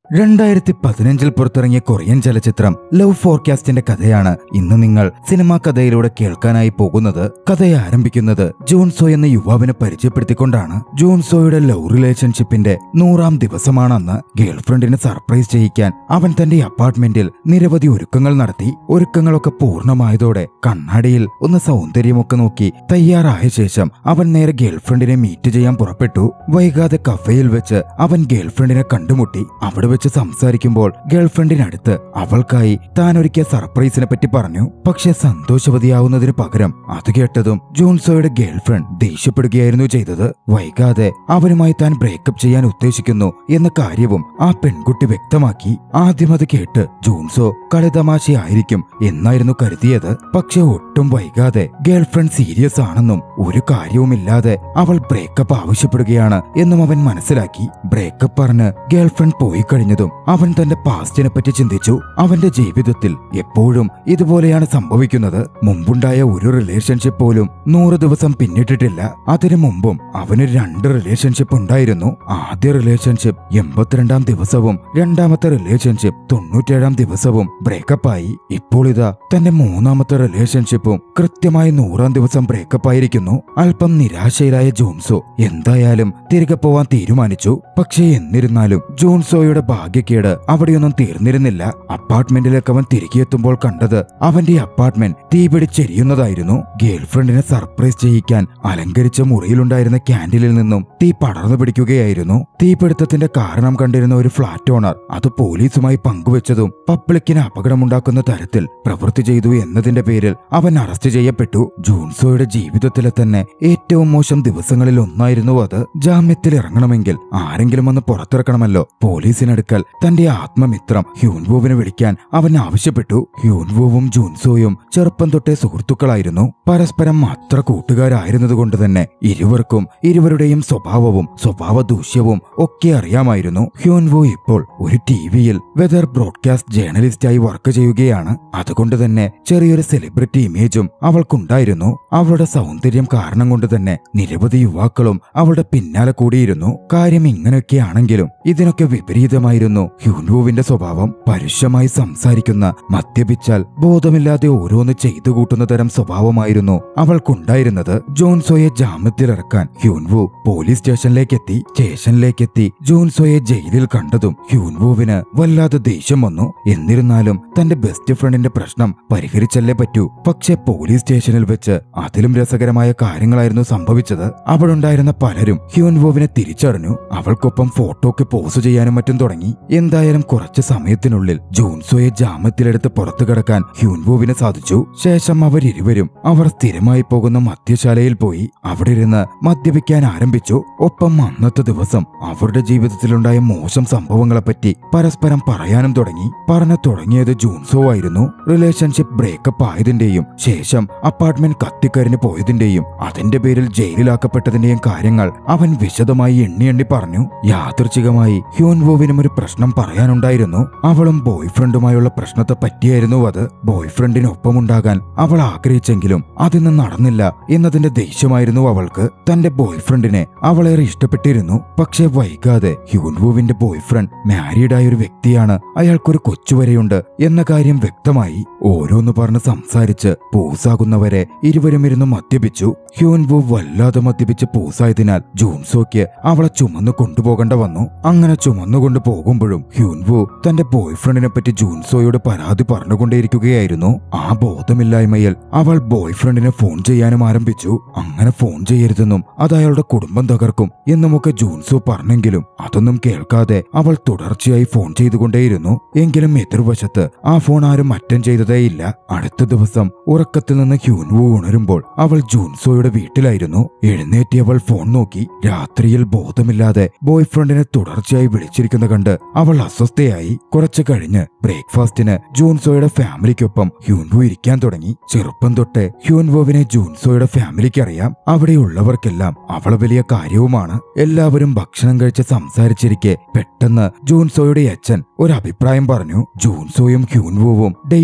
രണ്ടായിരത്തി പതിനഞ്ചിൽ പുറത്തിറങ്ങിയ കൊറിയൻ ചലച്ചിത്രം ലവ് ഫോർകാസ്റ്റിന്റെ കഥയാണ് ഇന്ന് നിങ്ങൾ സിനിമാ കഥയിലൂടെ കേൾക്കാനായി പോകുന്നത് കഥ ആരംഭിക്കുന്നത് ജോൺസോ എന്ന യുവാവിനെ പരിചയപ്പെടുത്തിക്കൊണ്ടാണ് ജോൺസോയുടെ ലവ് റിലേഷൻഷിപ്പിന്റെ നൂറാം ദിവസമാണെന്ന് ഗേൾഫ്രണ്ടിനെ സർപ്രൈസ് ചെയ്യിക്കാൻ അവൻ തന്റെ അപ്പാർട്ട്മെന്റിൽ നിരവധി ഒരുക്കങ്ങൾ നടത്തി ഒരുക്കങ്ങളൊക്കെ പൂർണ്ണമായതോടെ കണ്ണാടിയിൽ ഒന്ന് സൗന്ദര്യമൊക്കെ നോക്കി തയ്യാറായ ശേഷം അവൻ നേരെ ഗേൾഫ്രണ്ടിനെ മീറ്റ് ചെയ്യാൻ പുറപ്പെട്ടു വൈകാതെ കഫേയിൽ വെച്ച് അവൻ ഗേൾഫ്രണ്ടിനെ കണ്ടുമുട്ടി അവിടെ വെച്ച് സംസാരിക്കുമ്പോൾ ഗേൾഫ്രണ്ടിനടുത്ത് അവൾക്കായി താൻ ഒരുക്കിയ സർപ്രൈസിനെ പറ്റി പറഞ്ഞു പക്ഷെ സന്തോഷവതിയാവുന്നതിന് പകരം അത് കേട്ടതും ജോൺസോയുടെ ഗേൾഫ്രണ്ട് ദേഷ്യപ്പെടുകയായിരുന്നു ചെയ്തത് വൈകാതെ അവനുമായി താൻ ബ്രേക്കപ്പ് ചെയ്യാൻ ഉദ്ദേശിക്കുന്നു എന്ന കാര്യവും ആ പെൺകുട്ടി വ്യക്തമാക്കി ആദ്യം അത് കേട്ട് ജോൺസോ കളിതമാശയായിരിക്കും എന്നായിരുന്നു കരുതിയത് പക്ഷെ ഒട്ടും വൈകാതെ ഗേൾഫ്രണ്ട് സീരിയസ് ആണെന്നും ഒരു കാര്യവുമില്ലാതെ അവൾ ബ്രേക്കപ്പ് ആവശ്യപ്പെടുകയാണ് എന്നും അവൻ മനസ്സിലാക്കി ബ്രേക്കപ്പ് പറഞ്ഞ് ഗേൾഫ്രണ്ട് പോയി കഴിഞ്ഞതും അവൻ തന്റെ പാസ്റ്റിനെ പറ്റി ചിന്തിച്ചു അവന്റെ ജീവിതത്തിൽ എപ്പോഴും ഇതുപോലെയാണ് സംഭവിക്കുന്നത് മുമ്പുണ്ടായ ഒരു റിലേഷൻഷിപ്പ് പോലും നൂറ് ദിവസം പിന്നിട്ടിട്ടില്ല അതിനു മുമ്പും അവന് രണ്ട് റിലേഷൻഷിപ്പ് ഉണ്ടായിരുന്നു ആദ്യ റിലേഷൻഷിപ്പ് എൺപത്തിരണ്ടാം ദിവസവും രണ്ടാമത്തെ റിലേഷൻഷിപ്പ് തൊണ്ണൂറ്റേഴാം ദിവസവും ബ്രേക്കപ്പ് ആയി ഇപ്പോൾ ഇതാ തന്റെ മൂന്നാമത്തെ റിലേഷൻഷിപ്പും കൃത്യമായി നൂറാം ദിവസം ബ്രേക്കപ്പ് ആയിരിക്കുന്നു അല്പം നിരാശയിലായ ജോൺസോ എന്തായാലും തിരികെ പോവാൻ തീരുമാനിച്ചു പക്ഷേ എന്നിരുന്നാലും ജോൺസോയുടെ ഭാഗ്യക്കേട് അവിടെയൊന്നും തീർന്നിരുന്നില്ല അപ്പാർട്ട്മെന്റിലേക്ക് അവൻ തിരികെ എത്തുമ്പോൾ കണ്ടത് അവന്റെ അപ്പാർട്ട്മെന്റ് തീപിടിച്ചെരിയുന്നതായിരുന്നു ഗേൾഫ്രണ്ടിനെ സർപ്രൈസ് ചെയ്യിക്കാൻ അലങ്കരിച്ച മുറിയിലുണ്ടായിരുന്ന ക്യാൻഡിലിൽ നിന്നും തീ പടർന്നു പിടിക്കുകയായിരുന്നു തീപിടുത്തത്തിന്റെ കാരണം കണ്ടിരുന്ന ഒരു ഫ്ളാറ്റ് ഓണർ അത് പോലീസുമായി പങ്കുവച്ചതും പബ്ലിക്കിന് അപകടമുണ്ടാക്കുന്ന തരത്തിൽ പ്രവൃത്തി ചെയ്തു എന്നതിന്റെ പേരിൽ അവൻ അറസ്റ്റ് ചെയ്യപ്പെട്ടു ജൂൺസോയുടെ ജീവിതത്തിലെ തന്നെ ഏറ്റവും മോശം ദിവസങ്ങളിൽ ഒന്നായിരുന്നു അത് ജാമ്യത്തിൽ ഇറങ്ങണമെങ്കിൽ ആരെങ്കിലും ഒന്ന് പുറത്തിറക്കണമല്ലോ പോലീസിനടുക്കൽ തന്റെ ആത്മമിത്രം ഹ്യൂൻവോവിനെ വിളിക്കാൻ അവൻ ആവശ്യപ്പെട്ടു ഹ്യൂൻവോവും ജൂൻസോയും ചെറുപ്പം തൊട്ടേ സുഹൃത്തുക്കളായിരുന്നു പരസ്പരം അത്ര കൂട്ടുകാരായിരുന്നതുകൊണ്ട് തന്നെ ഇരുവർക്കും ഇരുവരുടെയും സ്വഭാവവും സ്വഭാവ ദൂഷ്യവും ഒക്കെ അറിയാമായിരുന്നു ഹ്യൂൻവോ ഇപ്പോൾ ഒരു ടി വിയിൽ വെതർ ബ്രോഡ്കാസ്റ്റ് ജേർണലിസ്റ്റായി വർക്ക് ചെയ്യുകയാണ് അതുകൊണ്ട് തന്നെ ചെറിയൊരു സെലിബ്രിറ്റി ഇമേജും അവൾക്കുണ്ടായിരുന്നു അവളുടെ സൗന്ദര്യം കാരണം കൊണ്ട് തന്നെ നിരവധി യുവാക്കളും അവളുടെ പിന്നാലെ കൂടിയിരുന്നു കാര്യം ഇങ്ങനെയൊക്കെയാണെങ്കിലും ഇതിനൊക്കെ വിപരീതമായിരുന്നു ഹ്യൂൻവോവിന്റെ സ്വഭാവം പരുഷമായി സംസാരിക്കുന്ന മദ്യപിച്ചാൽ ബോധമില്ലാതെ ഓരോന്ന് ചെയ്തു കൂട്ടുന്ന തരം സ്വഭാവമായിരുന്നു അവൾക്കുണ്ടായിരുന്നത് ജോൺസോയെ ജാമ്യത്തിലിറക്കാൻ ഹ്യൂൻവു പോലീസ് സ്റ്റേഷനിലേക്കെത്തി സ്റ്റേഷനിലേക്കെത്തി ജോൺസോയെ ജയിലിൽ കണ്ടതും ഹ്യൂൻവുവിന് വല്ലാതെ ദേഷ്യം വന്നു എന്നിരുന്നാലും തന്റെ ബെസ്റ്റ് ഫ്രണ്ടിന്റെ പ്രശ്നം പരിഹരിച്ചല്ലേ പറ്റൂ പക്ഷെ പോലീസ് സ്റ്റേഷനിൽ വെച്ച് അതിലും രസകരമായ കാര്യങ്ങളായിരുന്നു സംഭവിച്ചത് അവിടുണ്ടായിരുന്ന പലരും ഹ്യൂൻവോവിനെ തിരിച്ചറിഞ്ഞു അവൾക്കൊപ്പം ഫോട്ടോക്ക് പോസ് ചെയ്യാനും മറ്റും തുടങ്ങി എന്തായാലും കുറച്ച് സമയത്തിനുള്ളിൽ ജോൺസോയെ ജാമ്യത്തിലെടുത്ത് പുറത്തു കടക്കാൻ ഹ്യൂൻവോവിന് സാധിച്ചു ശേഷം അവരിരുവരും അവർ സ്ഥിരമായി പോകുന്ന മദ്യശാലയിൽ പോയി അവിടെ ഇരുന്ന് മദ്യപിക്കാൻ ആരംഭിച്ചു ഒപ്പം അന്നത്തെ ദിവസം അവരുടെ ജീവിതത്തിലുണ്ടായ മോശം സംഭവങ്ങളെപ്പറ്റി പരസ്പരം പറയാനും തുടങ്ങി പറഞ്ഞു തുടങ്ങിയത് ജൂൺസോ ആയിരുന്നു റിലേഷൻഷിപ്പ് ബ്രേക്കപ്പ് ആയതിന്റെയും ശേഷം അപ്പാർട്ട്മെന്റ് കത്തിക്കരിഞ്ഞു പോയതിന്റെയും അതിന്റെ പേരിൽ ജയിലിലാക്കപ്പെട്ടതിന്റെയും കാര്യങ്ങൾ അവൻ വിശദമായി എണ്ണി എണ്ണി പറഞ്ഞു യാദൃച്ഛികമായി ഹ്യൂൻവോവിനും ഒരു പ്രശ്നം പറയാനുണ്ടായിരുന്നു അവളും ബോയ്ഫ്രണ്ടുമായുള്ള പ്രശ്നത്തെ പറ്റിയായിരുന്നു അത് ബോയ്ഫ്രണ്ടിനൊപ്പമുണ്ടാകാൻ അവൾ ആഗ്രഹിച്ചെങ്കിലും അതിന് നടന്നില്ല എന്നതിന്റെ ദേഷ്യമായിരുന്നു അവൾക്ക് തന്റെ ബോയ്ഫ്രണ്ടിനെ അവളേറെ ഇഷ്ടപ്പെട്ടിരുന്നു പക്ഷെ വൈകാതെ ഹ്യൂൻവോവിന്റെ ബോയ്ഫ്രണ്ട് മാരീഡായ ഒരു വ്യക്തിയാണ് അയാൾക്കൊരു കൊച്ചുവരെയുണ്ട് എന്ന കാര്യം വ്യക്തമായി ഓരോന്ന് പറഞ്ഞ് സംസാരിച്ച് പൂസാകുന്നവരെ ഇരുവരും ഇരുന്ന് മദ്യപിച്ചു ഹ്യൂൻവോ വല്ലാതെ മദ്യപിച്ച് പൂസായതിനാൽ ജൂൺസോയ്ക്ക് അവളെ ചുമന്നു കൊണ്ടുപോകേണ്ട വന്നു അങ്ങനെ ചുമന്നുകൊണ്ട് പോകുമ്പോഴും ഹ്യൂൻവോ തന്റെ ബോയ്ഫ്രണ്ടിനെ പറ്റി ജൂൺസോയോട് പരാതി പറഞ്ഞുകൊണ്ടേയിരിക്കുകയായിരുന്നു ആ ബോധമില്ലായ്മയിൽ അവൾ ബോയ്ഫ്രണ്ടിനെ ഫോൺ ചെയ്യാനും ആരംഭിച്ചു അങ്ങനെ ഫോൺ ചെയ്യരുതെന്നും അത് അയാളുടെ കുടുംബം തകർക്കും എന്നുമൊക്കെ ജൂൺസോ പറഞ്ഞെങ്കിലും അതൊന്നും കേൾക്കാതെ അവൾ തുടർച്ചയായി ഫോൺ ചെയ്തുകൊണ്ടേയിരുന്നു എങ്കിലും എതിർവശത്ത് ആ ഫോൺ ആരും അറ്റൻഡ് ചെയ്തതേയില്ല അടുത്ത ദിവസം ഉറക്കത്തിൽ നിന്ന് ഹ്യൂൻവു ഉണരുമ്പോൾ അവൾ ജൂൺസോയുടെ വീട്ടിലായിരുന്നു എഴുന്നേറ്റി അവൾ ഫോൺ നോക്കി രാത്രിയിൽ ബോധമില്ലാതെ ബോയ്ഫ്രണ്ടിനെ തുടർച്ചയായി വിളിച്ചിരിക്കുന്ന കണ്ട് അവൾ അസ്വസ്ഥയായി കുറച്ചു കഴിഞ്ഞ് ബ്രേക്ക്ഫാസ്റ്റിന് ജൂൺസോയുടെ ഫാമിലിക്കൊപ്പം ഹ്യൂൻവു ഇരിക്കാൻ തുടങ്ങി ചെറുപ്പം തൊട്ട് ഹ്യൂൻവോവിനെ ജൂൺസോയുടെ ഫാമിലിക്ക് അറിയാം അവിടെയുള്ളവർക്കെല്ലാം അവൾ വലിയ കാര്യവുമാണ് എല്ലാവരും ഭക്ഷണം കഴിച്ച് സംസാരിച്ചിരിക്കെ പെട്ടെന്ന് ജൂൺസോയുടെ അച്ഛൻ ഒരു അഭിപ്രായം പറഞ്ഞു ജൂൺസോയും ഹ്യൂൻവുവും ഡേറ്റ് ചെയ്യാൻ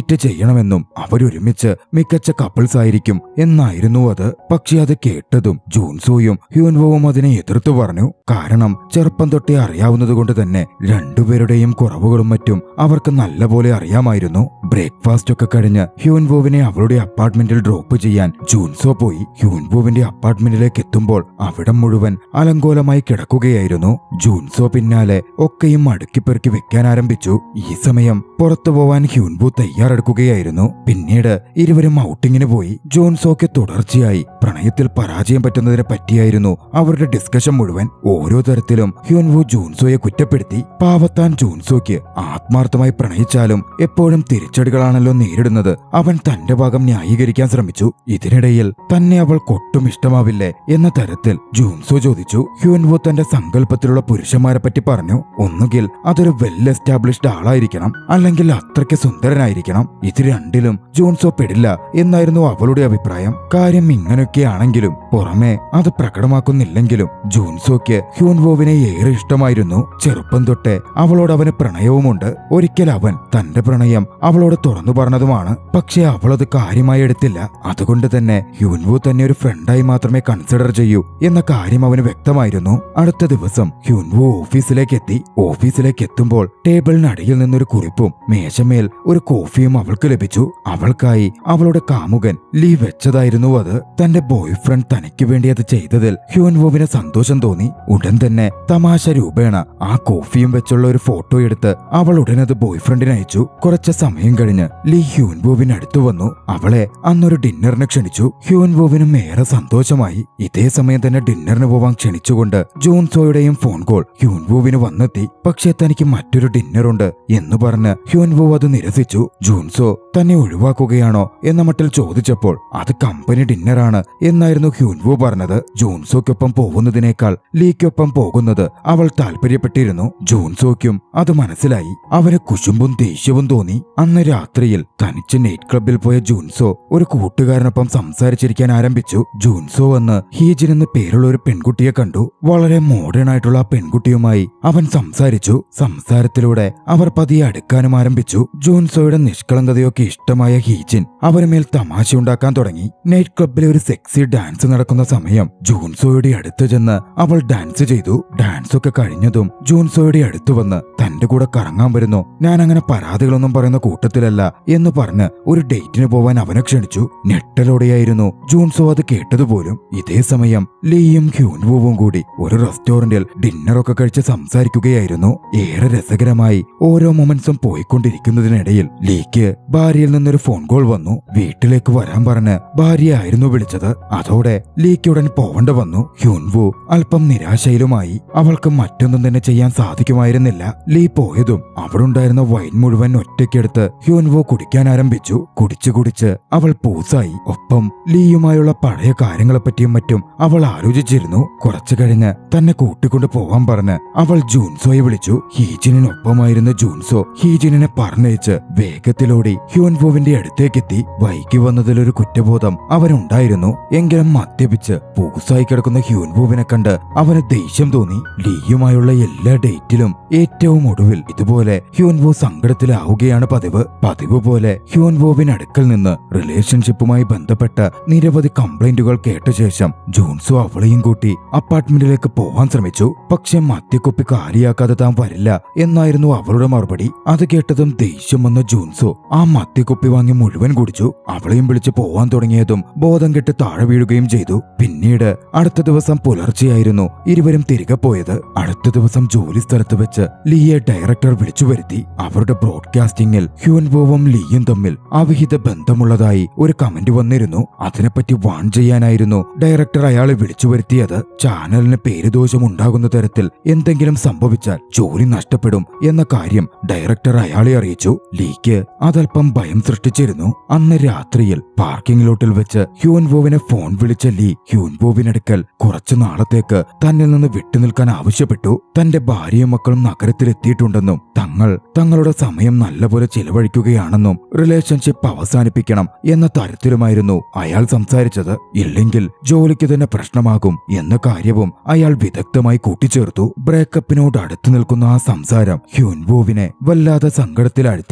ചെയ്യണമെന്നും അവരൊരുമിച്ച് മികച്ച കപ്പിൾസ് ആയിരിക്കും എന്നായിരുന്നു അത് പക്ഷെ അത് കേട്ടതും ജൂൻസോയും ഹ്യൂൻവോവും അതിനെ എതിർത്തു പറഞ്ഞു കാരണം ചെറുപ്പം തൊട്ടേ അറിയാവുന്നതുകൊണ്ട് തന്നെ രണ്ടുപേരുടെയും കുറവുകളും മറ്റും അവർക്ക് നല്ലപോലെ അറിയാമായിരുന്നു ബ്രേക്ക്ഫാസ്റ്റ് ഒക്കെ കഴിഞ്ഞ് ഹ്യൂൻവോവിനെ അവളുടെ അപ്പാർട്ട്മെന്റിൽ ഡ്രോപ്പ് ചെയ്യാൻ ജൂൻസോ പോയി ഹ്യൂൻവോവിന്റെ അപ്പാർട്ട്മെന്റിലേക്ക് എത്തുമ്പോൾ അവിടം മുഴുവൻ അലങ്കോലമായി കിടക്കുകയായിരുന്നു ജൂൻസോ പിന്നാലെ ഒക്കെയും അടുക്കിപ്പെറുക്കി വെക്കാൻ ആരംഭിച്ചു ഈ സമയം പുറത്തു പോവാൻ ഹ്യൂൻവു തയ്യാറെടുക്കുകയായിരുന്നു പിന്നീട് ഇരുവരും ഔട്ടിങ്ങിന് പോയി ജോൺസോക്ക് തുടർച്ചയായി പ്രണയത്തിൽ പരാജയം പറ്റുന്നതിനെ പറ്റിയായിരുന്നു അവരുടെ ഡിസ്കഷൻ മുഴുവൻ ഓരോ തരത്തിലും ഹ്യൂൻവു ജൂൻസോയെ കുറ്റപ്പെടുത്തി പാവത്താൻ ജൂൻസോയ്ക്ക് ആത്മാർത്ഥമായി പ്രണയിച്ചാലും എപ്പോഴും തിരിച്ചടികളാണല്ലോ നേരിടുന്നത് അവൻ തന്റെ ഭാഗം ന്യായീകരിക്കാൻ ശ്രമിച്ചു ഇതിനിടയിൽ തന്നെ അവൾ കൊട്ടും ഇഷ്ടമാവില്ലേ എന്ന തരത്തിൽ ജൂൻസോ ചോദിച്ചു ഹ്യൂൻവു തന്റെ സങ്കല്പത്തിലുള്ള പുരുഷന്മാരെ പറ്റി പറഞ്ഞു ഒന്നുകിൽ അതൊരു വെൽ എസ്റ്റാബ്ലിഷ്ഡ് ആളായിരിക്കണം അല്ലെങ്കിൽ അത്രയ്ക്ക് സുന്ദരനായിരിക്കണം ഇത് രണ്ടിലും ജോൺസോ പെടില്ല എന്നായിരുന്നു അവളുടെ അഭിപ്രായം കാര്യം ഇങ്ങനെയൊക്കെയാണെങ്കിലും പുറമെ അത് പ്രകടമാക്കുന്നില്ലെങ്കിലും ജൂൻസോയ്ക്ക് ഹ്യൂൻവോവിനെ ഏറെ ഇഷ്ടമായിരുന്നു ചെറുപ്പം തൊട്ടേ അവളോട് അവന് പ്രണയവുമുണ്ട് ഒരിക്കൽ അവൻ തന്റെ പ്രണയം അവളോട് തുറന്നു പറഞ്ഞതുമാണ് പക്ഷേ അവളത് കാര്യമായി എടുത്തില്ല അതുകൊണ്ട് തന്നെ ഹ്യൂൻവു തന്നെ ഒരു ഫ്രണ്ടായി മാത്രമേ കൺസിഡർ ചെയ്യൂ എന്ന കാര്യം അവന് വ്യക്തമായിരുന്നു അടുത്ത ദിവസം ഹ്യൂൻവു ഓഫീസിലേക്ക് എത്തി ഓഫീസിലേക്ക് എത്തുമ്പോൾ ടേബിളിനടിയിൽ നിന്നൊരു കുറിപ്പും മേശമേൽ ഒരു കോഫിയും അവൾക്ക് ലഭിച്ചു അവൾക്കായി അവളുടെ കാമുകൻ ലീ വെച്ചതായിരുന്നു അത് തന്റെ ബോയ് ഫ്രണ്ട് തനിക്ക് വേണ്ടി അത് ചെയ്തതിൽ ഹ്യൂൻവുവിന് സന്തോഷം തോന്നി ഉടൻ തന്നെ തമാശ രൂപേണ ആ കോഫിയും വെച്ചുള്ള ഒരു ഫോട്ടോ എടുത്ത് അവൾ ഉടനത് ബോയ് ഫ്രണ്ടിന് അയച്ചു കുറച്ച് സമയം കഴിഞ്ഞ് ലീ ഹ്യൂൻവുവിന് അടുത്തു വന്നു അവളെ അന്നൊരു ഡിന്നറിന് ക്ഷണിച്ചു ഹ്യൂൻവുവിനും ഏറെ സന്തോഷമായി ഇതേ സമയം തന്നെ ഡിന്നറിന് പോവാൻ ക്ഷണിച്ചുകൊണ്ട് ജോൺസോയുടെയും ഫോൺ കോൾ ഹ്യൂൻവുവിന് വന്നെത്തി പക്ഷേ തനിക്ക് മറ്റൊരു ഡിന്നറുണ്ട് എന്ന് പറഞ്ഞ് ഹ്യൂൻവു അത് നിരസിച്ചു ജൂൺസോ തന്നെ ഒഴിവാക്കുകയാണോ എന്ന മട്ടിൽ ചോദിച്ചപ്പോൾ അത് കമ്പനി ഡിന്നറാണ് എന്നായിരുന്നു ഹ്യൂൻവു പറഞ്ഞത് ജൂൺസോയ്ക്കൊപ്പം പോകുന്നതിനേക്കാൾ ലീക്കൊപ്പം പോകുന്നത് അവൾ താല്പര്യപ്പെട്ടിരുന്നു ജൂൺസോയ്ക്കും അത് മനസ്സിലായി അവന് കുശുമ്പും ദേഷ്യവും തോന്നി അന്ന് രാത്രിയിൽ തനിച്ച് നൈറ്റ് ക്ലബിൽ പോയ ജൂൺസോ ഒരു കൂട്ടുകാരനൊപ്പം സംസാരിച്ചിരിക്കാൻ ആരംഭിച്ചു ജൂൺസോ എന്ന് ഹീജിൻ എന്ന് പേരുള്ള ഒരു പെൺകുട്ടിയെ കണ്ടു വളരെ മോഡേൺ ആയിട്ടുള്ള ആ പെൺകുട്ടിയുമായി അവൻ സംസാരിച്ചു സംസാരത്തിലൂടെ അവർ പതിയെ അടുക്കാനും ആരംഭിച്ചു ജൂൺസോയുടെ നിഷ്കളങ്കതയൊക്കെ ഇഷ്ടമായ ഹീജിൻ അവരുമേൽ തമാശയുണ്ടാക്കാൻ തുടങ്ങി നൈറ്റ് ക്ലബിലെ ഒരു സെക്സി ഡാൻസ് നടക്കുന്ന സമയം ജൂൺസോയുടെ അടുത്ത് ചെന്ന് അവൾ ഡാൻസ് ചെയ്തു ഡാൻസ് ഒക്കെ കഴിഞ്ഞതും ജൂൺസോയുടെ അടുത്ത് വന്ന് തന്റെ കൂടെ കറങ്ങാൻ വരുന്നു ഞാൻ അങ്ങനെ പരാതികളൊന്നും പറയുന്ന കൂട്ടത്തിലല്ല എന്ന് പറഞ്ഞ് ഒരു ഡേറ്റിന് പോവാൻ അവനെ ക്ഷണിച്ചു ഞെട്ടലോടെയായിരുന്നു ജൂൺസോ അത് കേട്ടതുപോലും ഇതേ സമയം ലീയും ഹ്യൂൻവുവും കൂടി ഒരു റെസ്റ്റോറന്റിൽ ഡിന്നറൊക്കെ കഴിച്ച് സംസാരിക്കുകയായിരുന്നു ഏറെ രസകരമായി ഓരോ മൊമെന്റ്സും പോയിക്കൊണ്ടിരിക്കുന്നതിനിടയിൽ ലീക്ക് ഭാര്യയിൽ നിന്നൊരു ഫോൺ കോൾ വന്നു വീട്ടിലേക്ക് വരാൻ പറഞ്ഞ് ഭാര്യയായിരുന്നു വിളിച്ചത് അതോടെ ലീക്ക് ഉടൻ പോവണ്ട വന്നു ഹ്യൂൻവു അല്പം നിരാശയിലുമായി അവൾക്ക് മറ്റൊന്നും തന്നെ ചെയ്യാൻ സാധിക്കുമായിരുന്നില്ല ലീ പോയതും അവിടുണ്ടായിരുന്ന വൈൻ മുഴുവൻ ഒറ്റയ്ക്കെടുത്ത് ഹ്യൂൻവു കുടിക്കാൻ ആരംഭിച്ചു കുടിച്ചു കുടിച്ച് അവൾ പൂസായി ഒപ്പം ലീയുമായുള്ള പഴയ കാര്യങ്ങളെപ്പറ്റിയും മറ്റും അവൾ ആലോചിച്ചിരുന്നു കുറച്ചു കഴിഞ്ഞ് തന്നെ കൂട്ടിക്കൊണ്ട് പോവാൻ പറഞ്ഞ് അവൾ ജൂൻസോയെ വിളിച്ചു ഹീജിനൊപ്പമായിരുന്ന ജൂൻസോ ഹീജിനെ പറഞ്ഞയച്ച് വേഗത്തിലോടി ഹ്യൂൻവുവിന്റെ അടുത്തേക്കെത്തി വൈകി വന്നതിലൊരു കുറ്റബോധം അവനുണ്ടായിരുന്നു എങ്കിലും മദ്യപിച്ച് പൂസായി കിടക്കുന്ന ഹ്യൂൻവുവിനെ കണ്ട് അവന് ദേഷ്യം തോന്നി ലീയുമായുള്ള എല്ലാ ഡേറ്റിലും ഏറ്റവും ഒടുവിൽ ഇതുപോലെ ഹ്യൂൻവു സങ്കടത്തിലാവുകയാണ് പതിവ് പതിവ് പോലെ ഹ്യൂൻവുവിനടുക്കൽ നിന്ന് റിലേഷൻഷിപ്പുമായി ബന്ധപ്പെട്ട നിരവധി കംപ്ലൈന്റുകൾ കേട്ട ശേഷം ജൂൺസോ അവളെയും കൂട്ടി അപ്പാർട്ട്മെന്റിലേക്ക് പോവാൻ ശ്രമിച്ചു പക്ഷെ മദ്യക്കുപ്പി കാലിയാക്കാതെ താൻ വരില്ല എന്നായിരുന്നു അവളുടെ മറുപടി അത് കേട്ടതും ദേഷ്യം വന്ന ജൂൺസോ ആ മദ്യക്കുപ്പി വാങ്ങി മുഴുവൻ കുടിച്ചു അവളെയും വിളിച്ച് പോവാൻ തുടങ്ങിയതും ബോധം കെട്ട് താഴെ വീഴുകയും ചെയ്തു പിന്നീട് അടുത്ത ദിവസം പുലർച്ചെയായിരുന്നു ഇരുവരും തിരികെ പോയത് അടുത്ത ദിവസം ജോലി സ്ഥലത്ത് വെച്ച് ലീയെ ഡയറക്ടർ വിളിച്ചു വരുത്തി അവരുടെ ബ്രോഡ്കാസ്റ്റിംഗിൽ ഹ്യൂൻബോവും ലീയും തമ്മിൽ അവിഹിത ബന്ധമുള്ളതായി ഒരു കമന്റ് വന്നിരുന്നു അതിനെപ്പറ്റി വാൺ ചെയ്യാനായിരുന്നു ഡയറക്ടർ അയാളെ വിളിച്ചു വരുത്തിയത് ചാനലിന് പേരുദോഷം ഉണ്ടാകുന്ന തരത്തിൽ എന്തെങ്കിലും സംഭവിച്ചാൽ ജോലി നഷ്ടപ്പെടും എന്ന കാര്യം ഡയറക്ടർ അയാളെ അറിയിച്ചു ലീക്ക് അതല്പം ഭയം സൃഷ്ടിച്ചിരുന്നു അന്ന് രാത്രിയിൽ പാർക്കിംഗ് ലോട്ടിൽ വെച്ച് ഹ്യൂൻവോവിനെ ഫോൺ വിളിച്ച ലീ ഹ്യൂൻവോവിനടുക്കൽ കുറച്ചു നാളത്തേക്ക് തന്നിൽ നിന്ന് വിട്ടുനിൽക്കാൻ ആവശ്യപ്പെട്ടു തന്റെ ഭാര്യയും മക്കളും നഗരത്തിലെത്തിയിട്ടുണ്ടെന്നും തങ്ങൾ തങ്ങളുടെ സമയം നല്ലപോലെ ചിലവഴിക്കുകയാണെന്നും റിലേഷൻഷിപ്പ് അവസാനിപ്പിക്കണം എന്ന തരത്തിലുമായിരുന്നു അയാൾ സംസാരിച്ചത് ഇല്ലെങ്കിൽ ജോലിക്ക് തന്നെ പ്രശ്നമാകും എന്ന കാര്യവും അയാൾ വിദഗ്ധമായി കൂട്ടിച്ചേർത്തു ബ്രേക്കപ്പിനോട് അടുത്തു നിൽക്കുന്ന ആ സംസാരം ഹ്യൂൻവോവിനെ വല്ലാതെ സങ്കടത്തിലാഴ്ത്തി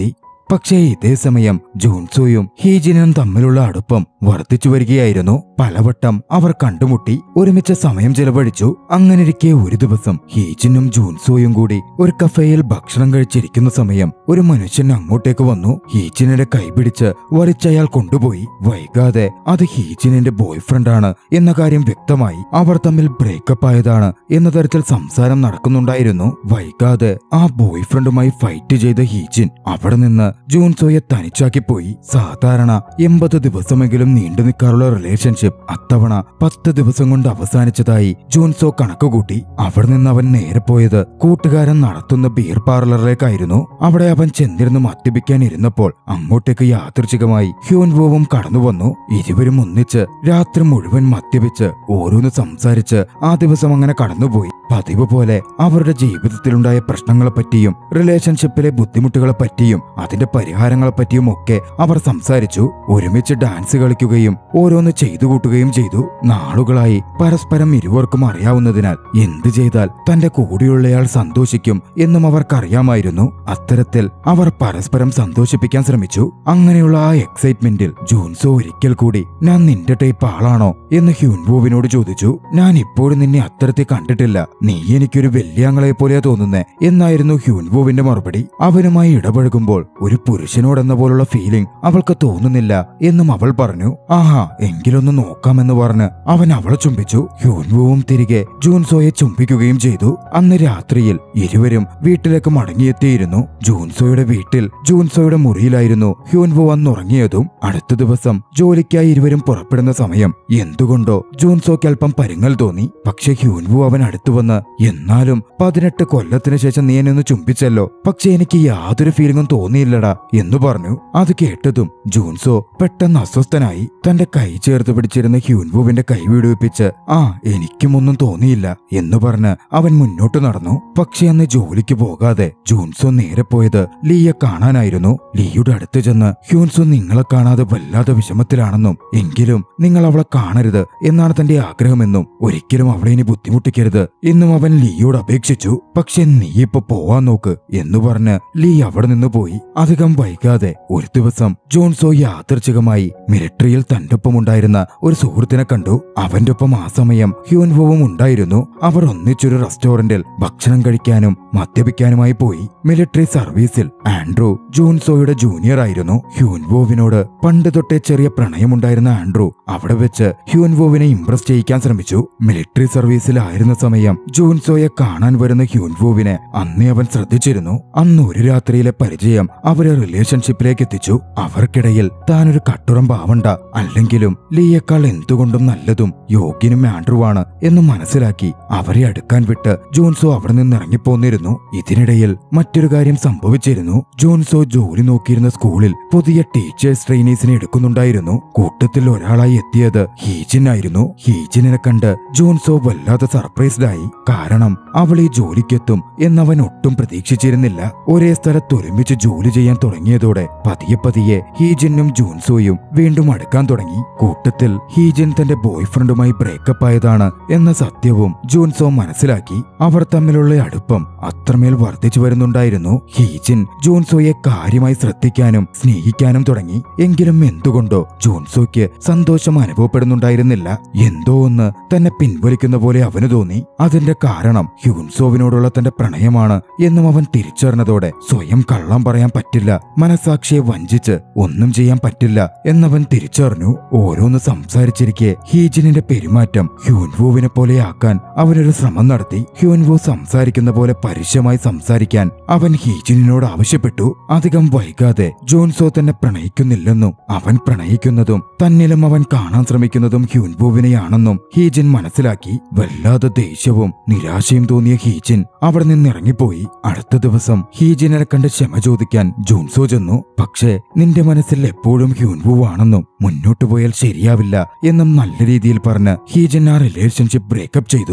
പക്ഷേ ഇതേ സമയം ജൂൺസോയും ഹീജിനും തമ്മിലുള്ള അടുപ്പം വർദ്ധിച്ചു വരികയായിരുന്നു പലവട്ടം അവർ കണ്ടുമുട്ടി ഒരുമിച്ച് സമയം ചെലവഴിച്ചു അങ്ങനെയിരിക്കെ ഒരു ദിവസം ഹീജിനും ജൂൺസോയും കൂടി ഒരു കഫേയിൽ ഭക്ഷണം കഴിച്ചിരിക്കുന്ന സമയം ഒരു മനുഷ്യൻ അങ്ങോട്ടേക്ക് വന്നു ഹീജിനെ കൈപിടിച്ച് വലിച്ചയാൾ കൊണ്ടുപോയി വൈകാതെ അത് ഹീജിനിന്റെ ബോയ് ഫ്രണ്ടാണ് എന്ന കാര്യം വ്യക്തമായി അവർ തമ്മിൽ ബ്രേക്കപ്പ് ആയതാണ് എന്ന തരത്തിൽ സംസാരം നടക്കുന്നുണ്ടായിരുന്നു വൈകാതെ ആ ബോയ് ഫ്രണ്ടുമായി ഫൈറ്റ് ചെയ്ത ഹീജിൻ അവിടെ നിന്ന് ജൂൺസോയെ തനിച്ചാക്കി പോയി സാധാരണ എൺപത് ദിവസമെങ്കിലും നീണ്ടു നിൽക്കാറുള്ള റിലേഷൻഷിപ്പ് അത്തവണ പത്ത് ദിവസം കൊണ്ട് അവസാനിച്ചതായി ജൂൺസോ കണക്കുകൂട്ടി അവിടെ നിന്ന് അവൻ നേരെ പോയത് കൂട്ടുകാരൻ നടത്തുന്ന ബിയർ പാർലറിലേക്കായിരുന്നു അവിടെ അവൻ ചെന്നിരുന്ന് മദ്യപിക്കാൻ ഇരുന്നപ്പോൾ അങ്ങോട്ടേക്ക് യാദൃച്ഛികമായി ഹ്യൂൻവോവും കടന്നു വന്നു ഇരുവരും ഒന്നിച്ച് രാത്രി മുഴുവൻ മദ്യപിച്ച് ഓരോന്ന് സംസാരിച്ച് ആ ദിവസം അങ്ങനെ കടന്നുപോയി പതിവ് പോലെ അവരുടെ ജീവിതത്തിലുണ്ടായ പ്രശ്നങ്ങളെ പറ്റിയും റിലേഷൻഷിപ്പിലെ ബുദ്ധിമുട്ടുകളെ പറ്റിയും അതിന്റെ പരിഹാരങ്ങളെ പറ്റിയും ഒക്കെ അവർ സംസാരിച്ചു ഒരുമിച്ച് ഡാൻസ് കളിക്കുകയും ഓരോന്ന് ചെയ്തു കൂട്ടുകയും ചെയ്തു നാളുകളായി പരസ്പരം ഇരുവർക്കും അറിയാവുന്നതിനാൽ എന്ത് ചെയ്താൽ തന്റെ കൂടെയുള്ളയാൾ സന്തോഷിക്കും എന്നും അവർക്കറിയാമായിരുന്നു അത്തരത്തിൽ അവർ പരസ്പരം സന്തോഷിപ്പിക്കാൻ ശ്രമിച്ചു അങ്ങനെയുള്ള ആ എക്സൈറ്റ്മെന്റിൽ ജൂൺസോ ഒരിക്കൽ കൂടി ഞാൻ നിന്റെ ടൈപ്പ് ആളാണോ എന്ന് ഹ്യൂൻവോവിനോട് ചോദിച്ചു ഞാൻ ഇപ്പോഴും നിന്നെ അത്തരത്തിൽ കണ്ടിട്ടില്ല നീ എനിക്കൊരു വെല്ലിയാങ്ങളെ പോലെയാ തോന്നുന്നേ എന്നായിരുന്നു ഹ്യൂൻവോവിന്റെ മറുപടി അവനുമായി ഇടപഴകുമ്പോൾ ഒരു പുരുഷനോടെന്ന പോലുള്ള ഫീലിംഗ് അവൾക്ക് തോന്നുന്നില്ല എന്നും അവൾ പറഞ്ഞു ആഹാ എങ്കിലൊന്ന് നോക്കാമെന്ന് പറഞ്ഞ് അവൻ അവളെ ചുംബിച്ചു ഹ്യൂൻവോവും തിരികെ ജൂൻസോയെ ചുംബിക്കുകയും ചെയ്തു അന്ന് രാത്രിയിൽ ഇരുവരും വീട്ടിലേക്ക് മടങ്ങിയെത്തിയിരുന്നു ജൂൻസോയുടെ വീട്ടിൽ ജൂൻസോയുടെ മുറിയിലായിരുന്നു ഹ്യൂൻവോ വന്നുറങ്ങിയതും അടുത്ത ദിവസം ജോലിക്കായി ഇരുവരും പുറപ്പെടുന്ന സമയം എന്തുകൊണ്ടോ ജൂൻസോയ്ക്ക് അല്പം പരുങ്ങൽ തോന്നി പക്ഷെ ഹ്യൂൻവോ അവൻ അടുത്തു വന്ന് എന്നാലും പതിനെട്ട് കൊല്ലത്തിന് ശേഷം നീ എന്നെ ഒന്ന് ചുംബിച്ചല്ലോ പക്ഷെ എനിക്ക് യാതൊരു ഫീലിംഗും തോന്നിയില്ലടാ എന്ന് പറഞ്ഞു അത് കേട്ടതും ജൂൻസോ പെട്ടെന്ന് അസ്വസ്ഥനായി തന്റെ കൈ ചേർത്ത് പിടിച്ചിരുന്ന ഹ്യൂൻവുവിന്റെ കൈ വിടുവിപ്പിച്ച് ആ എനിക്കും ഒന്നും തോന്നിയില്ല എന്ന് പറഞ്ഞ് അവൻ മുന്നോട്ട് നടന്നു പക്ഷെ അന്ന് ജോലിക്ക് പോകാതെ ജൂൻസോ നേരെ പോയത് ലീയെ കാണാനായിരുന്നു ലീയുടെ അടുത്ത് ചെന്ന് ഹ്യൂൻസോ നിങ്ങളെ കാണാതെ വല്ലാതെ വിഷമത്തിലാണെന്നും എങ്കിലും നിങ്ങൾ അവളെ കാണരുത് എന്നാണ് തന്റെ ആഗ്രഹമെന്നും ഒരിക്കലും അവളെ ഇനി ബുദ്ധിമുട്ടിക്കരുത് എന്നും അവൻ ലീയോട് അപേക്ഷിച്ചു പക്ഷെ നീ ഇപ്പൊ പോവാൻ നോക്ക് എന്ന് പറഞ്ഞ് ലീ അവിടെ നിന്ന് പോയി അധികം വൈകാതെ ഒരു ദിവസം ജോൺസോ യാദർച്ഛികമായി മിലിറ്ററിയിൽ തന്റെ ഒപ്പം ഉണ്ടായിരുന്ന ഒരു സുഹൃത്തിനെ കണ്ടു അവന്റെ ഒപ്പം ആ സമയം ഹ്യൂൻവോവും ഉണ്ടായിരുന്നു അവർ ഒന്നിച്ചൊരു റെസ്റ്റോറന്റിൽ ഭക്ഷണം കഴിക്കാനും മദ്യപിക്കാനുമായി പോയി മിലിറ്ററി സർവീസിൽ ആൻഡ്രൂ ജൂൺസോയുടെ ജൂനിയർ ആയിരുന്നു ഹ്യൂൻവോവിനോട് പണ്ട് തൊട്ടേ ചെറിയ പ്രണയമുണ്ടായിരുന്ന ആൻഡ്രൂ അവിടെ വെച്ച് ഹ്യൂൻവോവിനെ ഇംപ്രസ് ചെയ്യിക്കാൻ ശ്രമിച്ചു മിലിറ്ററി സർവീസിലായിരുന്ന സമയം ജൂൺസോയെ കാണാൻ വരുന്ന ഹ്യൂൻവോവിനെ അന്നേ അവൻ ശ്രദ്ധിച്ചിരുന്നു അന്ന് ഒരു രാത്രിയിലെ പരിചയം അവരെ റിലേഷൻഷിപ്പിലേക്ക് എത്തിച്ചു അവർക്കിടയിൽ താനൊരു കട്ടുറമ്പാവണ്ട അല്ലെങ്കിലും ലീയേക്കാൾ എന്തുകൊണ്ടും നല്ലതും യോഗ്യനും ആൻഡ്രുവാണ് എന്ന് മനസ്സിലാക്കി അവരെ അടുക്കാൻ വിട്ട് ജോൺസോ അവിടെ നിന്ന് ഇറങ്ങിപ്പോന്നിരുന്നു ഇതിനിടയിൽ മറ്റൊരു കാര്യം സംഭവിച്ചിരുന്നു ജോൺസോ ജോലി നോക്കിയിരുന്ന സ്കൂളിൽ പുതിയ ടീച്ചേഴ്സ് ട്രെയിനീസിനെ എടുക്കുന്നുണ്ടായിരുന്നു കൂട്ടത്തിൽ ഒരാളായി എത്തിയത് ഹീജിൻ ആയിരുന്നു ഹീജിനെ കണ്ട് ജോൺസോ വല്ലാതെ സർപ്രൈസ്ഡ് ആയി കാരണം അവൾ ഈ ജോലിക്കെത്തും എന്നവൻ ഒട്ടും പ്രതീക്ഷിച്ചിരുന്നില്ല ഒരേ സ്ഥലത്ത് ഒരുമിച്ച് ജോലി ചെയ്യാൻ തുടങ്ങിയതോടെ പതിയെ പതിയെ ഹീജിനും ജൂൺസോയും വീണ്ടും അടുക്കാൻ തുടങ്ങി കൂട്ടത്തിൽ ഹീജിൻ തന്റെ ബോയ് ഫ്രണ്ടുമായി ബ്രേക്കപ്പ് ആയതാണ് എന്ന സത്യവും ജൂൺസോ മനസ്സിലാക്കി അവർ തമ്മിലുള്ള അടുപ്പം അത്രമേൽ വർദ്ധിച്ചു വരുന്നുണ്ടായിരുന്നു ഹീജിൻ ജൂൺസോയെ കാര്യമായി ശ്രദ്ധിക്കാനും സ്നേഹിക്കാനും തുടങ്ങി എങ്കിലും എന്തുകൊണ്ടോ ജൂൺസോയ്ക്ക് സന്തോഷം അനുഭവപ്പെടുന്നുണ്ടായിരുന്നില്ല എന്തോ ഒന്ന് തന്നെ പിൻവലിക്കുന്ന പോലെ അവന് തോന്നി അതിന്റെ കാരണം ഹ്യൂൻസോവിനോടുള്ള തന്റെ പ്രണയമാണ് എന്നും അവൻ തിരിച്ചറിഞ്ഞതോടെ സ്വയം കള്ളം പറയാൻ പറ്റില്ല മനസാക്ഷിയെ വഞ്ചിച്ച് ഒന്നും ചെയ്യാൻ പറ്റില്ല എന്നവൻ തിരിച്ചറിഞ്ഞു ഓരോന്ന് സംസാരിച്ചിരിക്കെ ഹീജിനിന്റെ പെരുമാറ്റം ഹ്യൂൻവോവിനെ പോലെയാക്കാൻ അവനൊരു ശ്രമം നടത്തി ഹ്യൂൻവോ സംസാരിക്കുന്ന പോലെ പരുഷമായി സംസാരിക്കാൻ അവൻ ഹീജിനിനോട് ആവശ്യപ്പെട്ടു അധികം വൈകാതെ ജോൺസോ തന്നെ പ്രണയിക്കുന്നില്ലെന്നും അവൻ പ്രണയിക്കുന്നതും തന്നിലും അവൻ കാണാൻ ശ്രമിക്കുന്നതും ഹ്യൂൻവോവിനെയാണെന്നും ഹീജിൻ മനസ്സിലാക്കി വല്ലാതെ ദേഷ്യവും നിരാശയും തോന്നിയ ഹീജിൻ അവിടെ നിന്ന് ഇറങ്ങിപ്പോയി അടുത്ത ദിവസം ഹീജിനെ കണ്ട് ക്ഷമ ചോദിക്കാൻ ജോൺസോ ചെന്നു പക്ഷേ നിന്റെ മനസ്സിൽ എപ്പോഴും ഹ്യൂൻവു ആണെന്നും മുന്നോട്ടു പോയാൽ ശരിയാവില്ല എന്നും നല്ല രീതിയിൽ പറഞ്ഞ് ഹീജിൻ ആ റിലേഷൻഷിപ്പ് ബ്രേക്കപ്പ് ചെയ്തു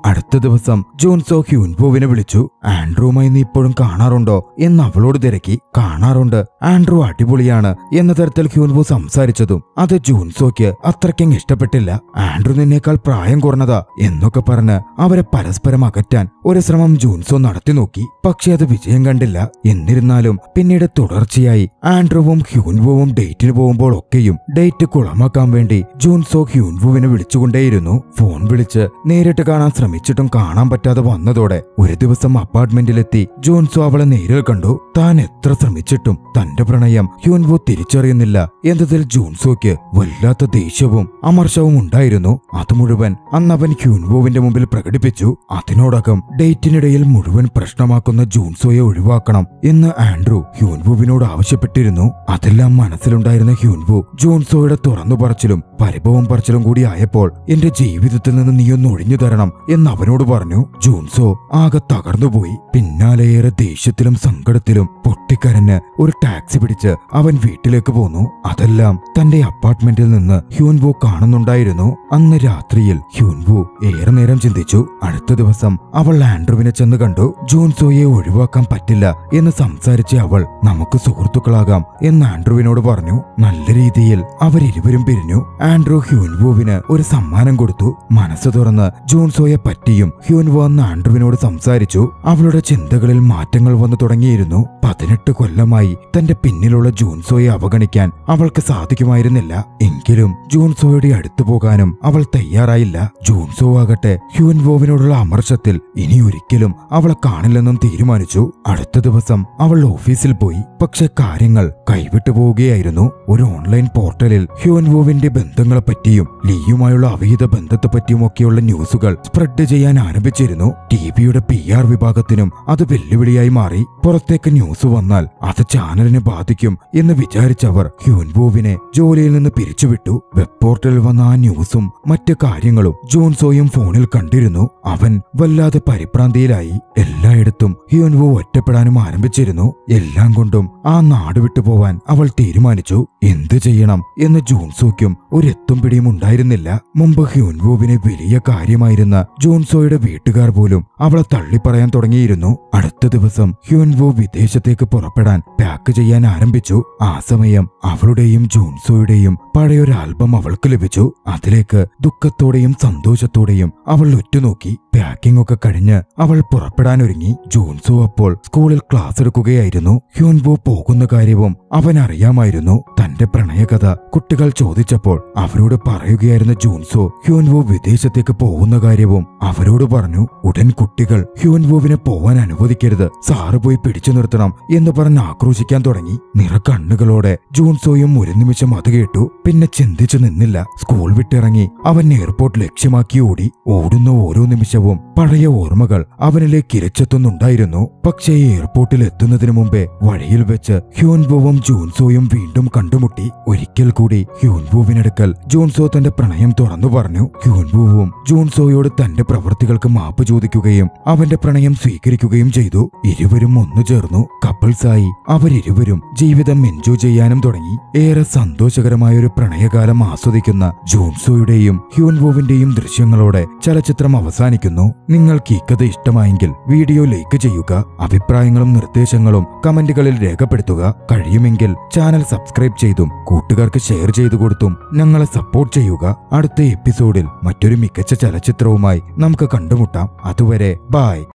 അടുത്ത ദിവസം ജോൺസോ ഹ്യൂൻബോവിനെ വിളിച്ചു ആൻഡ്രൂമായി നീ ഇപ്പോഴും കാണാറുണ്ടോ എന്ന് അവളോട് തിരക്കി കാണാറുണ്ട് ആൻഡ്രൂ അടിപൊളിയാണ് എന്ന തരത്തിൽ ഹ്യൂൻബോ സംസാരിച്ചതും അത് ജൂൻസോയ്ക്ക് അത്രയ്ക്കങ്ങ് ഇഷ്ടപ്പെട്ടില്ല ആൻഡ്രൂ നിന്നേക്കാൾ പ്രായം കുറഞ്ഞതാ എന്നൊക്കെ പറഞ്ഞ് അവരെ പരസ്പരം അകറ്റാൻ ഒരു ശ്രമം ജൂൻസോ നടത്തി നോക്കി പക്ഷെ അത് വിജയം കണ്ടില്ല എന്നിരുന്നാലും പിന്നീട് തുടർച്ചയായി ആൻഡ്രൂവും ഹ്യൂൻവുവും ഡേറ്റിന് പോകുമ്പോൾ ഒക്കെയും ഡേറ്റ് കുളമാക്കാൻ വേണ്ടി ജൂൻസോ ഹ്യൂൻവുവിനെ വിളിച്ചുകൊണ്ടേയിരുന്നു ഫോൺ വിളിച്ച് നേരിട്ട് കാണാൻ ശ്രമിച്ചിട്ടും കാണാൻ പറ്റാതെ വന്നതോടെ ഒരു ദിവസം അപ്പാർട്ട്മെന്റിലെത്തി ജോൺസോ അവളെ നേരിൽ കണ്ടു താൻ എത്ര ശ്രമിച്ചിട്ടും തന്റെ പ്രണയം ഹ്യൂൻവു തിരിച്ചറിയുന്നില്ല എന്നതിൽ ജൂൺസോയ്ക്ക് വല്ലാത്ത ദേഷ്യവും അമർഷവും ഉണ്ടായിരുന്നു അത് മുഴുവൻ അന്നവൻ ഹ്യൂൻവുവിന്റെ മുമ്പിൽ പ്രകടിപ്പിച്ചു അതിനോടകം ഡേറ്റിനിടയിൽ മുഴുവൻ പ്രശ്നമാക്കുന്ന ജൂൺസോയെ ഒഴിവാക്കണം എന്ന് ആൻഡ്രൂ ഹ്യൂൻവുവിനോട് ആവശ്യപ്പെട്ടിരുന്നു അതെല്ലാം മനസ്സിലുണ്ടായിരുന്ന ഹ്യൂൻവു ജൂൺസോയുടെ തുറന്നു പറച്ചിലും പരിഭവം പറച്ചിലും കൂടി ആയപ്പോൾ എന്റെ ജീവിതത്തിൽ നിന്ന് നീ ഒന്ന് ഒഴിഞ്ഞു തരണം എന്ന് അവനോട് പറഞ്ഞു ജൂൺസോ ആകെ തകർന്നുപോയി പിന്നാലെയേറെ ദേഷ്യത്തിലും സങ്കടത്തിലും പൊട്ടിക്കരഞ്ഞ് ഒരു ടാക്സി പിടിച്ച് അവൻ വീട്ടിലേക്ക് പോന്നു അതെല്ലാം തന്റെ അപ്പാർട്ട്മെന്റിൽ നിന്ന് ഹ്യൂൻവു കാണുന്നുണ്ടായിരുന്നു അന്ന് രാത്രിയിൽ ഹ്യൂൻവു ഏറെ നേരം ചിന്തിച്ചു അടുത്ത ദിവസം അവൾ ആൻഡ്രുവിനെ ചെന്ന് കണ്ടു ജൂൺസോയെ ഒഴിവാക്കാൻ പറ്റില്ല എന്ന് സംസാരിച്ച അവൾ നമുക്ക് സുഹൃത്തുക്കളാകാം എന്ന് ആൻഡ്രുവിനോട് പറഞ്ഞു നല്ല രീതിയിൽ അവരിരുവരും പിരിഞ്ഞു ആൻഡ്രു ഹ്യൂൻവുവിന് ഒരു സമ്മാനം കൊടുത്തു മനസ്സ് തുറന്ന് ജൂൺസോയെ പറ്റിയും ഹ്യൂൻവു അന്ന് ആൻഡ്രുവിനോട് സംസാരിച്ചു അവളുടെ ചിന്തകളിൽ മാറ്റങ്ങൾ വന്നു തുടങ്ങിയിരുന്നു പതിനെട്ട് കൊല്ലമായി തന്റെ പിന്നിലുള്ള ജൂൺസോയെ അവഗണിക്കാൻ അവൾക്ക് സാധിക്കുമായിരുന്നില്ല എങ്കിലും ജൂൺസോയുടെ അടുത്തു പോകാനും അവൾ തയ്യാറായില്ല ജൂൺസോ ആകട്ടെ ഹ്യൂൻവോവിനോടുള്ള അമർഷത്തിൽ ഇനി ഒരിക്കലും അവളെ കാണില്ലെന്നും തീരുമാനിച്ചു അടുത്ത ദിവസം അവൾ ഓഫീസിൽ പോയി പക്ഷെ കാര്യങ്ങൾ കൈവിട്ടു പോവുകയായിരുന്നു ഒരു ഓൺലൈൻ പോർട്ടലിൽ ഹ്യൂൻവോവിന്റെ ബന്ധങ്ങളെപ്പറ്റിയും ലീയുമായുള്ള അവിഹിത ബന്ധത്തെപ്പറ്റിയും ഒക്കെയുള്ള ന്യൂസുകൾ സ്പ്രെഡ് ചെയ്യാൻ ആരംഭിച്ചിരുന്നു ടിവിയുടെ പി ആർ വിഭാഗത്തിനും അത് വെല്ലുവിളിയായി മാറി പുറത്തേക്ക് ന്യൂസ് വന്നാൽ അത് ചാനലിനെ ബാധിക്കും എന്ന് വിചാരിച്ചവർ ഹ്യൂൻവോവിനെ ജോലിയിൽ നിന്ന് പിരിച്ചുവിട്ടു വെബ് പോർട്ടലിൽ വന്ന ആ ന്യൂസും മറ്റു കാര്യങ്ങളും ജോൺസോയും ഫോണിൽ കണ്ടിരുന്നു അവൻ വല്ലാതെ പരിഭ്രാന്തിയിലായി എല്ലായിടത്തും ഹ്യൂൻവോ ഒറ്റപ്പെടാനും ആരംഭിച്ചിരുന്നു എല്ലാം കൊണ്ടും ആ നാട് വിട്ടു പോവാൻ അവൾ തീരുമാനിച്ചു എന്തു ചെയ്യണം എന്ന് ജോൺസോയ്ക്കും ഒരെത്തും പിടിയും ഉണ്ടായിരുന്നില്ല മുമ്പ് ഹ്യൂൻവോവിനെ വലിയ കാര്യമായിരുന്ന ജോൺസോയുടെ വീട്ടുകാർ പോലും അവളെ തള്ളിപ്പറയാൻ തുടങ്ങിയിരുന്നു അടുത്ത ദിവസം ഹ്യൂൻവോ വിദേശത്തേക്ക് പുറപ്പെടാൻ പാക്ക് ചെയ്യാൻ ആരംഭിച്ചു ആ സമയം അവളുടെയും ജോൺസോയുടെയും പഴയൊരു ആൽബം അവൾക്ക് ലഭിച്ചു അതിലേക്ക് ദുഃഖത്തോടെയും സന്തോഷത്തോടെയും അവൾ ഉറ്റുനോക്കി പാക്കിംഗ് ഒക്കെ കഴിഞ്ഞ് അവൾ പുറപ്പെടാനൊരുങ്ങി ജോൺസോ അപ്പോൾ സ്കൂളിൽ ക്ലാസ് എടുക്കുകയായിരുന്നു ഹ്യൂൻവോ പോകുന്ന കാര്യവും അവൻ അറിയാമായിരുന്നു തന്റെ പ്രണയകഥ കുട്ടികൾ ചോദിച്ചപ്പോൾ അവരോട് പറയുകയായിരുന്ന ജോൺസോ ഹ്യൂൻവോ വിദേശത്തേക്ക് പോകുന്ന കാര്യവും അവരോട് പറഞ്ഞു ഉടൻ കുട്ടികൾ ഹ്യൂൻവോവിനെ പോവാൻ അനുവദിക്കരുത് സാറ് പോയി പിടിച്ചു നിർത്തണം എന്ന് പറഞ്ഞ് ആക്രോശിക്കാൻ തുടങ്ങി നിറക്കണ്ണുകളോടെ ജോൺസോയും ഒരു നിമിഷം അത് കേട്ടു പിന്നെ ചിന്തിച്ചു നിന്നില്ല സ്കൂൾ വിട്ടിറങ്ങി അവൻ എയർപോർട്ട് ലക്ഷ്യമാക്കി ഓടി ഓടുന്ന ഓരോ നിമിഷവും പഴയ ഓർമ്മകൾ അവനിലേക്ക് ഇരച്ചെത്തുന്നുണ്ടായിരുന്നു പക്ഷേ എയർപോർട്ടിൽ എത്തുന്നതിനു മുമ്പേ വഴിയിൽ വെച്ച് ഹ്യൂൻബോവും ജോൺസോയും വീണ്ടും കണ്ടുമുട്ടി ഒരിക്കൽ കൂടി ഹ്യൂൻബോവിനടുക്കൽ ജോൺസോ തന്റെ പ്രണയം തുറന്നു പറഞ്ഞു ഹ്യൂൻബോവും ജോൺസോയോട് തന്റെ പ്രവൃത്തികൾക്ക് മാപ്പ് ചോദിക്കുകയും അവന്റെ പ്രണയം സ്വീകരിക്കുകയും ചെയ്തു ഇരുവരും ഒന്നു ചേർന്നു കപ്പിൾസായി അവരിരുവരും ജീവിതം എൻജോയ് ചെയ്യാനും തുടങ്ങി ഏറെ സന്തോഷകരമായ ഒരു പ്രണയകാലം ആസ്വദിക്കുന്ന ജോൺസോയുടെയും ഹ്യൂൻവോവിന്റെയും ദൃശ്യങ്ങളോടെ ചലച്ചിത്രം അവസാനിക്കുന്നു നിങ്ങൾക്ക് ഈ കഥ ഇഷ്ടമായെങ്കിൽ വീഡിയോ ലൈക്ക് ചെയ്യുക അഭിപ്രായങ്ങളും നിർദ്ദേശങ്ങളും കമന്റുകളിൽ രേഖപ്പെടുത്തുക കഴിയുമെങ്കിൽ ചാനൽ സബ്സ്ക്രൈബ് ചെയ്തും കൂട്ടുകാർക്ക് ഷെയർ ചെയ്തു കൊടുത്തും ഞങ്ങളെ സപ്പോർട്ട് ചെയ്യുക അടുത്ത എപ്പിസോഡിൽ മറ്റൊരു മികച്ച ചലച്ചിത്രവുമായി നമുക്ക് കണ്ടുമുട്ടാം അതുവരെ ബായ്